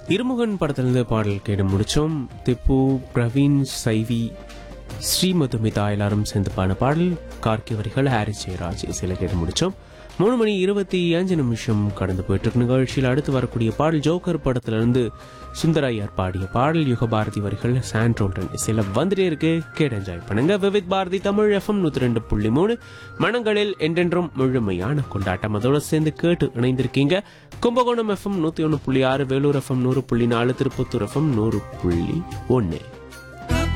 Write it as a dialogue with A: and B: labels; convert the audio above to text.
A: இருமுகன் படத்திலிருந்து பாடல் கேட்டு முடிச்சோம் திப்பு பிரவீன் சைவி ஸ்ரீமதுமிதா எல்லாரும் சேர்ந்து பாடின பாடல் கார்கி வரிகள் ஹாரி ஜெயராஜ் இசையில கேட்டு முடிச்சோம் மூணு மணி இருபத்தி அஞ்சு நிமிஷம் கடந்து போயிட்டு இருக்கு நிகழ்ச்சியில் அடுத்து வரக்கூடிய பாடல் ஜோக்கர் படத்திலிருந்து சுந்தரையர் பாடிய பாடல் யுக பாரதி வரிகள் சாண்ட்ரோல்டன் இசையில வந்துட்டே இருக்கு கேட்டு என்ஜாய் பண்ணுங்க விவித் பாரதி தமிழ் எஃப்எம் நூத்தி ரெண்டு புள்ளி மூணு மனங்களில் என்றென்றும் முழுமையான கொண்டாட்டம் அதோட சேர்ந்து கேட்டு இணைந்திருக்கீங்க கும்பகோணம் எஃப்எம் நூத்தி ஒன்று புள்ளி ஆறு வேலூர் எஃப்எம் நூறு புள்ளி நாலு திருப்பத்தூர் எஃப்எம் நூறு புள்ளி ஒன்று